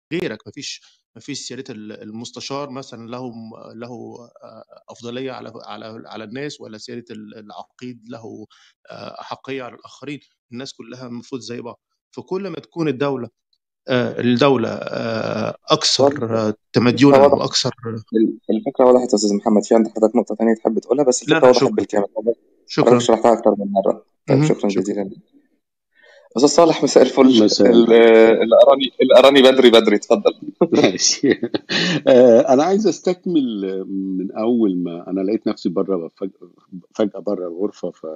غيرك ما فيش ما فيش سياده المستشار مثلا له له افضليه على على على الناس ولا سياده العقيد له احقيه على الاخرين الناس كلها المفروض زي بعض فكل ما تكون الدوله الدوله اكثر تمدنا واكثر الفكره وضحت يا استاذ محمد في عندك حضرتك نقطه ثانيه تحب تقولها بس لا الفكره لا وضحت شكرا بالكامل شكرا شرحتها اكتر من مره طيب مهم. شكرا شكرا جزيلا استاذ صالح مساء الفل مساء ال- الخير اللي اراني اللي اراني بدري بدري اتفضل ماشي آه، انا عايز استكمل من اول ما انا لقيت نفسي بره فجاه بره الغرفه ف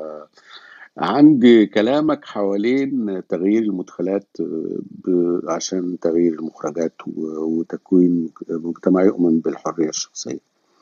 عندي كلامك حوالين تغيير المدخلات آه، ب- عشان تغيير المخرجات و- وتكوين مجتمع يؤمن بالحريه الشخصيه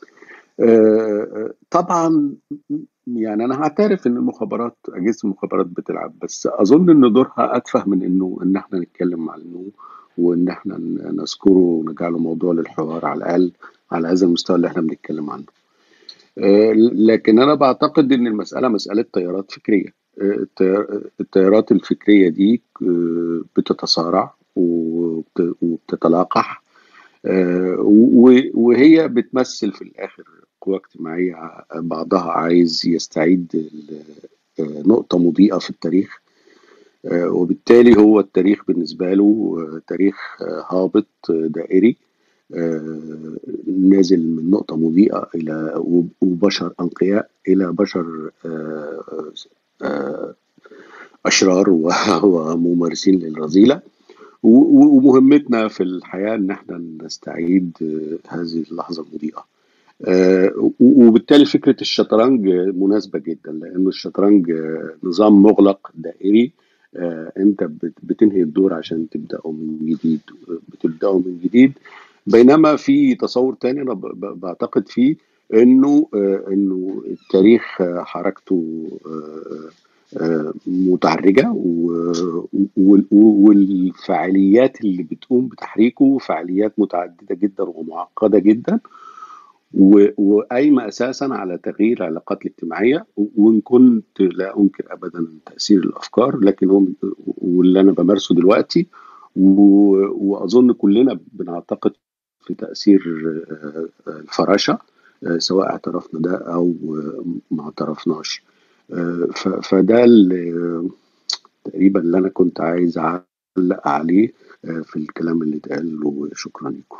آه، طبعا يعني انا هعترف ان المخابرات اجهزه المخابرات بتلعب بس اظن ان دورها اتفه من انه ان احنا نتكلم عنه وان احنا ن- نذكره ونجعله موضوع للحوار على الاقل على هذا المستوى اللي احنا بنتكلم عنه آه، لكن انا بعتقد ان المساله مساله تيارات فكريه آه، التيار- التيارات الفكريه دي آه، بتتصارع وبت- وبتتلاقح آه، و- وهي بتمثل في الآخر قوى اجتماعية بعضها عايز يستعيد ال- آه، نقطة مضيئة في التاريخ آه، وبالتالي هو التاريخ بالنسبة له آه، تاريخ آه، هابط آه، دائري آه، نازل من نقطة مضيئة إلى وبشر أنقياء إلى بشر آه، آه، أشرار و- وممارسين للرذيلة و- و- ومهمتنا في الحياة إن احنا نستعيد آه، هذه اللحظة المضيئة آه، و- وبالتالي فكرة الشطرنج مناسبة جدا لأنه الشطرنج آه، نظام مغلق دائري آه، أنت بت- بتنهي الدور عشان تبدأه من جديد بتبدأه من جديد بينما في تصور تاني أنا ب- ب- بعتقد فيه إنه آه، إنه التاريخ آه، حركته آه، آه، متعرجة و- و- والفعاليات اللي بتقوم بتحريكه فعاليات متعددة جدا ومعقدة جدا و- وقايمة أساسا على تغيير العلاقات الاجتماعية و- وإن كنت لا أنكر أبدا تأثير الأفكار لكن هو واللي أنا بمارسه دلوقتي و- وأظن كلنا بنعتقد في تأثير آه، آه، الفراشة آه، سواء اعترفنا ده أو آه، ما اعترفناش آه، ف- فده اللي تقريبا اللي أنا كنت عايز أعلق عليه آه، في الكلام اللي اتقال وشكرا لكم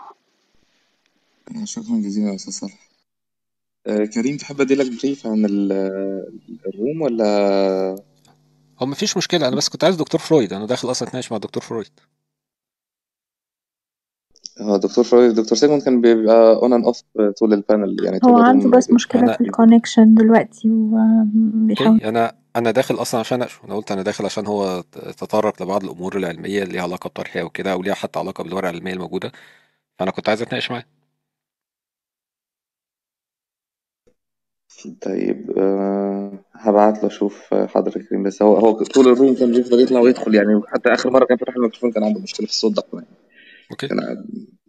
شكرا جزيلا يا استاذ صالح آه، كريم تحب اديلك بريف عن ال- الروم ولا هو مفيش مشكله انا بس كنت عايز دكتور فرويد انا داخل اصلا اتناقش مع دكتور فرويد هو دكتور فرويد دكتور سيجموند كان بيبقى اون اند اوف طول البانل يعني هو طول عنده الروم بس مشكلة انا في الكونكشن دلوقتي وبيحاول اوكي انا انا داخل اصلا عشان اناقشه انا قلت انا داخل عشان هو ت- تطرق لبعض الامور العلميه اللي ليها علاقه بطرحها وكده او ليها حتى علاقه بالورقه العلميه الموجوده فانا كنت عايز اتناقش معاه طيب آه، هبعت له اشوف حاضر يا كريم بس هو هو طول الروم كان بيفضل يطلع ويدخل يعني حتى اخر مره كان فتح الميكروفون كان عنده مشكله في الصوت ده كمان اوكي كان قاعد-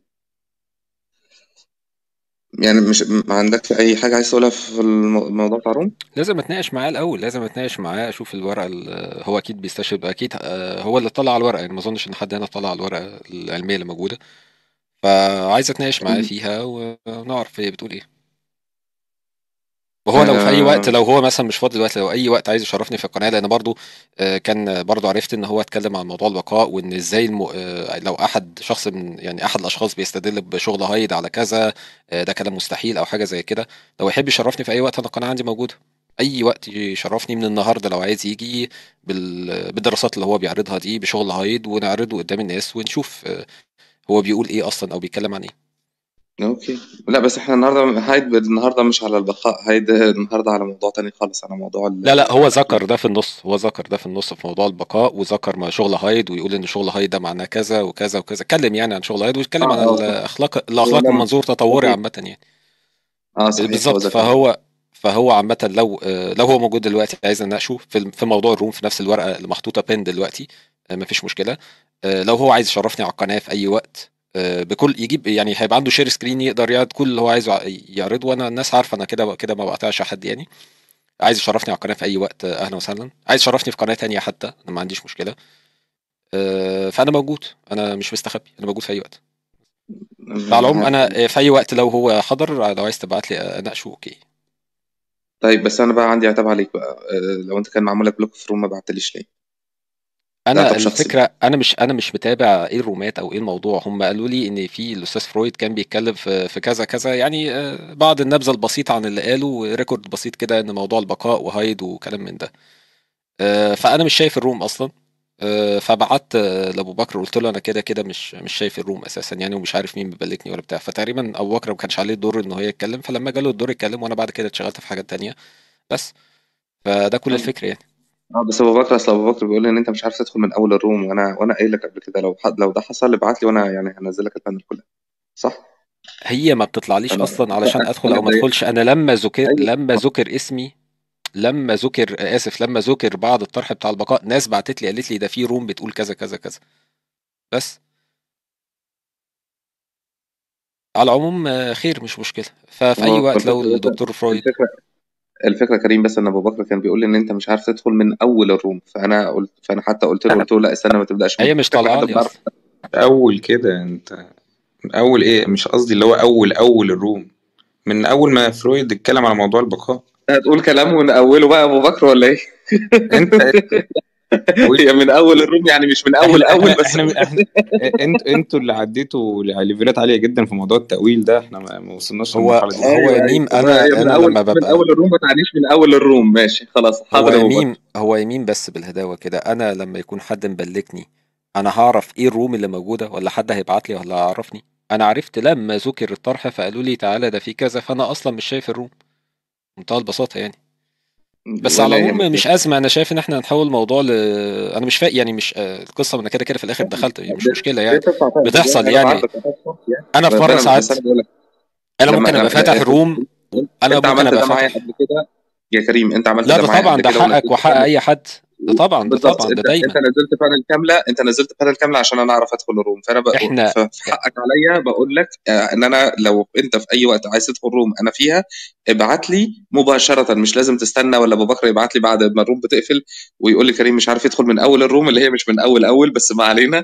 يعني مش ما عندكش اي حاجه عايز تقولها في المو- الموضوع بتاع الروم لازم اتناقش معاه الاول لازم اتناقش معاه اشوف الورقه ال- هو اكيد بيستشهد اكيد آه، هو اللي طلع على الورقه يعني ما اظنش ان حد هنا طلع على الورقه العلميه اللي موجوده فعايز اتناقش معاه فيها ونعرف هي بتقول ايه وهو لو في اي وقت آه، لو هو مثلا مش فاضي دلوقتي لو اي وقت عايز يشرفني في القناه لان برضو آه، كان برضو عرفت ان هو اتكلم عن موضوع البقاء وان ازاي الم... آه، لو احد شخص من يعني احد الاشخاص بيستدل بشغل هايد على كذا آه، ده كلام مستحيل او حاجه زي كده لو يحب يشرفني في اي وقت انا القناه عندي موجوده اي وقت يشرفني من النهارده لو عايز يجي بال... بالدراسات اللي هو بيعرضها دي بشغل هايد ونعرضه قدام الناس ونشوف آه، هو بيقول ايه اصلا او بيتكلم عن ايه اوكي لا بس احنا النهارده هايد النهارده مش على البقاء هايد النهارده على موضوع تاني خالص على موضوع ال- لا لا هو ذكر الاخلاق ده في النص هو ذكر ده في النص في موضوع البقاء وذكر ما شغل هايد ويقول ان شغل هايد ده معناه كذا وكذا وكذا اتكلم يعني عن شغل هايد ويتكلم اه عن اه الاخلاق هو الاخلاق من لما منظور تطوري صحيح عامه يعني اه صحيح هو بالظبط ذكر فهو فهو عامة لو آه، لو هو موجود دلوقتي عايز نناقشه في في موضوع الروم في نفس الورقة اللي محطوطة بين دلوقتي آه، مفيش مشكلة آه، لو هو عايز يشرفني على القناة في أي وقت آه، بكل يجيب يعني هيبقى عنده شير سكرين يقدر يعرض كل اللي هو عايزه ع- يعرضه وانا الناس عارفة انا كده كده ما بقطعش حد يعني عايز يشرفني على القناة في أي وقت آه، أهلا وسهلا عايز يشرفني في قناة تانية حتى أنا ما عنديش مشكلة آه، فأنا موجود أنا مش مستخبي أنا موجود في أي وقت على العموم عارف انا في اي وقت لو هو حضر لو عايز تبعت لي اناقشه اوكي طيب بس انا بقى عندي عتاب عليك بقى آه، لو انت كان معمول لك بلوك في روم ما بعتليش ليه ده انا عتاب شخصي الفكره انا مش انا مش متابع ايه الرومات او ايه الموضوع هم قالوا لي ان في الاستاذ فرويد كان بيتكلم في في كذا كذا يعني آه، بعض النبذه البسيطه عن اللي قاله وريكورد بسيط كده ان موضوع البقاء وهايد وكلام من ده آه، فانا مش شايف الروم اصلا آه، فبعت آه، لابو بكر قلت له انا كده كده مش مش شايف الروم اساسا يعني ومش عارف مين مبلتني ولا بتاع فتقريبا ابو بكر ما كانش عليه الدور ان هو يتكلم فلما جاله الدور يتكلم وانا بعد كده اتشغلت في حاجات تانية بس فده كل الفكره يعني اه بس ابو بكر اصل ابو بكر بيقول لي ان انت مش عارف تدخل من اول الروم وانا وانا قايل لك قبل كده لو حد لو ده حصل ابعت لي وانا يعني هنزل لك البانل كلها صح؟ هي ما بتطلعليش انا اصلا علشان ادخل انا او ما ضايق ادخلش انا لما ذكر ايوه لما ذكر اسمي لما ذكر اسف لما ذكر بعد الطرح بتاع البقاء ناس بعتت لي قالت لي ده في روم بتقول كذا كذا كذا بس على العموم آه، خير مش مشكله ففي اي هو وقت الفكره لو بس الدكتور فرويد الفكره الفكره كريم بس ان ابو بكر كان بيقول لي ان انت مش عارف تدخل من اول الروم فانا قلت فانا حتى قلت له انا قلت له لا استنى ما تبداش من هي مش شكل طالعه حد لي بتعرف اصلا اول كده انت اول ايه مش قصدي اللي هو اول اول الروم من اول ما فرويد اتكلم على موضوع البقاء هتقول كلام من اوله بقى ابو بكر ولا ايه؟ انت قول هي من اول الروم يعني مش من اول احنا اول احنا بس احنا احنا انت انتوا اللي عديتوا ليفلات عاليه جدا في موضوع التأويل ده احنا ما ما وصلناش هو للمرحله دي هو ايوه يا ايوه ميم هو انا هي من انا اول لما من ببقى اول الروم ما تعنيش من اول الروم ماشي خلاص هو حاضر يا ابو بكر يمين هو يمين بس بالهداوة كده أنا لما يكون حد مبلكني أنا هعرف إيه الروم اللي موجودة ولا حد هيبعت لي ولا هيعرفني أنا عرفت لما ذكر الطرح فقالوا لي تعالى ده في كذا فأنا أصلا مش شايف الروم بمنتهى البساطة يعني بس على ولا العموم يهمك مش أزمة أنا شايف إن إحنا نحول الموضوع ل أنا مش فاهم يعني مش آه، القصة من كده كده في الآخر دخلت يعني مش مشكلة دي يعني تطلع فعلا بتحصل انا يعني بعت لك عتاب شخصي يعني أنا في بس مرة انا ساعات بس انا بقول لك أنا لما ممكن أبقى لما فاتح انت روم أنا انت ممكن عملت أبقى ده معايا فاتح قبل كده يا كريم انت عملت لا ده ده معايا طبعا قبل ده كده حقك ونزلت وحق بانل أي حد ده طبعا ده بالظبط طبعا ده انت دايما انت نزلت بانل كامله انت نزلت بانل كامله عشان انا اعرف ادخل الروم فانا بقول إحنا ففي حقك عليا بقول لك آه، ان انا لو انت في اي وقت عايز تدخل روم انا فيها ابعت لي مباشره مش لازم تستنى ولا ابو بكر يبعت لي بعد ما الروم بتقفل ويقول لي كريم مش عارف يدخل من اول الروم اللي هي مش من اول اول بس ما علينا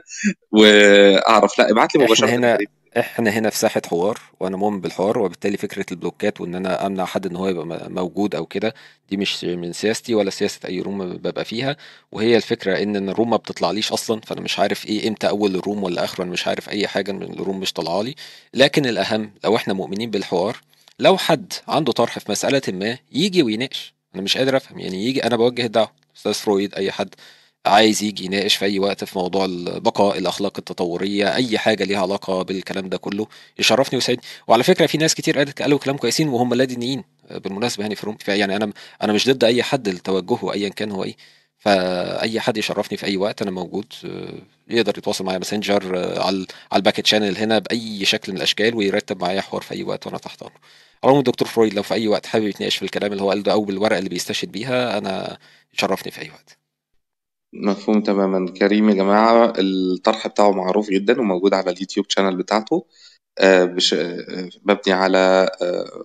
واعرف لا ابعت لي احنا مباشره يا هنا كريم احنا هنا في ساحة حوار وانا مؤمن بالحوار وبالتالي فكرة البلوكات وان انا امنع حد ان هو يبقى م- موجود او كده دي مش من سياستي ولا سياسة اي روم ببقى فيها وهي الفكرة ان إن الروم ما بتطلعليش اصلا فانا مش عارف ايه امتى اول الروم ولا اخره انا مش عارف اي حاجة من الروم مش طالعالي لكن الاهم لو احنا مؤمنين بالحوار لو حد عنده طرح في مسألة ما يجي ويناقش انا مش قادر افهم يعني يجي انا بوجه الدعوة استاذ فرويد اي حد عايز يجي يناقش في اي وقت في موضوع البقاء الاخلاق التطوريه اي حاجه ليها علاقه بالكلام ده كله يشرفني ويسعدني وعلى فكره في ناس كتير قالت قالوا كلام كويسين وهم لا دينيين بالمناسبه يعني في روم يعني انا انا مش ضد اي حد لتوجهه ايا كان هو ايه فاي حد يشرفني في اي وقت انا موجود آه، يقدر يتواصل معايا ماسنجر آه، على على الباكت شانل هنا باي شكل من الاشكال ويرتب معايا حوار في اي وقت وانا تحت امره على العموم الدكتور فرويد لو في اي وقت حابب يتناقش في الكلام اللي هو قاله ده او بالورقه اللي بيستشهد بيها انا يشرفني في اي وقت مفهوم تماما كريم يا جماعة الطرح بتاعه معروف جدا وموجود على اليوتيوب شانل بتاعته آه، بش... آه، مبني على آه،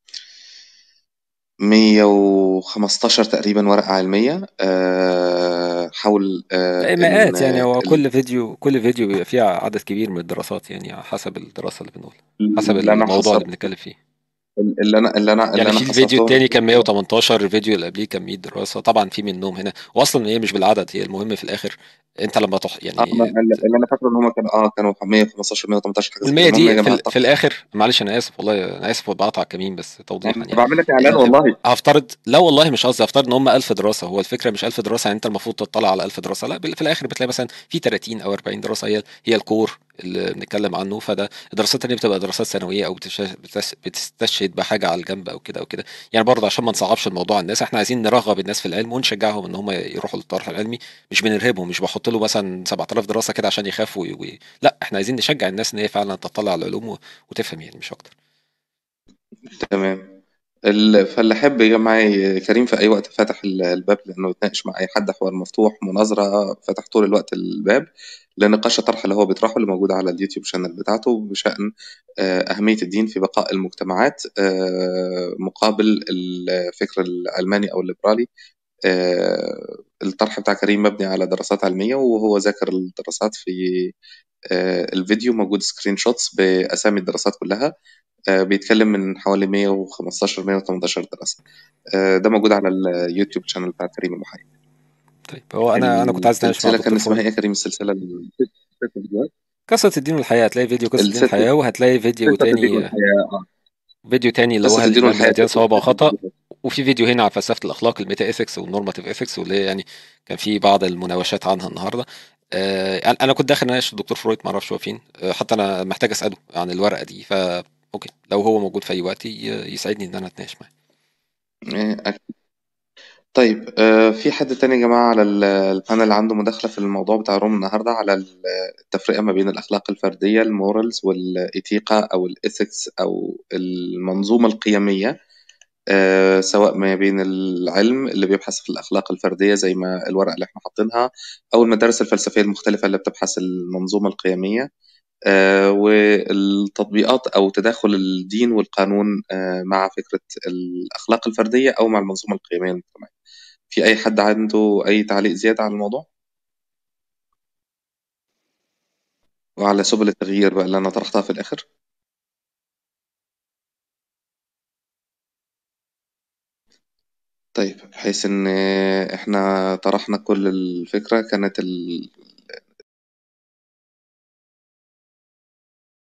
115 تقريبا ورقة علمية آه، حول آه، لا، إن مئات يعني هو ال- كل فيديو كل فيديو بيبقى فيه عدد كبير من الدراسات يعني على حسب الدراسة اللي بنقولها حسب اللي أنا الموضوع اللي حصلت بنتكلم فيه اللي أنا اللي أنا اللي يعني أنا في الفيديو حصلتهم التاني كان 118 الفيديو اللي قبليه كان 100 دراسة طبعا في منهم هنا واصلا هي مش بالعدد هي المهم في الاخر انت لما تح آه، يعني أنا- اللي أنا فاكره إن هما كانوا أه كانوا 115 118 حاجة زي المية كده المهم يا دي في, جماعة ال- في الاخر معلش انا اسف والله انا اسف بقطع كمين بس توضيحا أنا يعني بعمل لك إعلان ال- والله هفترض لا والله مش قصدي هفترض ان هم 1000 دراسه هو الفكره مش 1000 دراسه يعني انت المفروض تطلع على 1000 دراسه لا بال- في الاخر بتلاقي مثلا في 30 او 40 دراسه هي هي الكور اللي بنتكلم عنه فده الدراسات التانيه بتبقى دراسات سنويه او بتش- بتس- بتستشهد بحاجه على الجنب او كده او كده يعني برضه عشان ما نصعبش الموضوع على الناس احنا عايزين نرغب الناس في العلم ونشجعهم ان هم يروحوا للطرح العلمي مش بنرهبهم مش بحط له مثلا 7000 دراسه كده عشان يخافوا وي... وي... لا احنا عايزين نشجع الناس ان هي فعلا تطلع على العلوم و... وتفهم يعني مش اكتر تمام ال- فاللي حب يا جماعة كريم في أي وقت فاتح ال- الباب لأنه يتناقش مع أي حد حوار مفتوح مناظرة فتح طول الوقت الباب لنقاش الطرح اللي هو بيطرحه اللي موجود على اليوتيوب شانل بتاعته بشأن آه، أهمية الدين في بقاء المجتمعات آه، مقابل الفكر العلماني أو الليبرالي آه، الطرح بتاع كريم مبني على دراسات علمية وهو ذاكر الدراسات في آه، الفيديو موجود سكرين شوتس بأسامي الدراسات كلها آه، بيتكلم من حوالي 115 118 دراسة آه، ده موجود على اليوتيوب شانل بتاع كريم المحيي طيب هو انا انا كنت عايز اتناقش مع السلسلة كان دكتور اسمها فؤاد ايه يا كريم السلسلة ال- ست فيديوهات قصة الدين والحياة هتلاقي فيديو قصة الدين الست والحياة وهتلاقي فيديو قصة الدين تاني والحياة اه فيديو تاني اللي هو قصة هل الدين هل والحياة الأديان ست صواب وخطأ فيديوهات وفي فيديو هنا على فلسفة الأخلاق الميتا إيثكس والنورماتيف إيثكس واللي هي يعني كان في بعض المناوشات عنها النهاردة آه، أنا أنا كنت داخل أناقش الدكتور فرويد معرفش هو فين آه، حتى أنا محتاج أسأله عن الورقة دي فا أوكي لو هو موجود في أي وقت ي- يسعدني إن أنا أتناقش معاه إيه، أكيد. طيب آه، في حد تاني يا جماعة على ال- البانل عنده مداخلة في الموضوع بتاع روم النهاردة على ال- التفرقة ما بين الأخلاق الفردية المورالز والإيثيقا أو الإيثكس أو المنظومة القيمية آه، سواء ما بين العلم اللي بيبحث في الأخلاق الفردية زي ما الورقة اللي احنا حاطينها أو المدارس الفلسفية المختلفة اللي بتبحث المنظومة القيمية آه، والتطبيقات أو تداخل الدين والقانون آه، مع فكرة الأخلاق الفردية أو مع المنظومة القيمية المجتمعية في أي حد عنده أي تعليق زيادة على الموضوع؟ وعلى سبل التغيير بقى اللي أنا طرحتها في الآخر طيب بحيث إن إحنا طرحنا كل الفكرة كانت ال-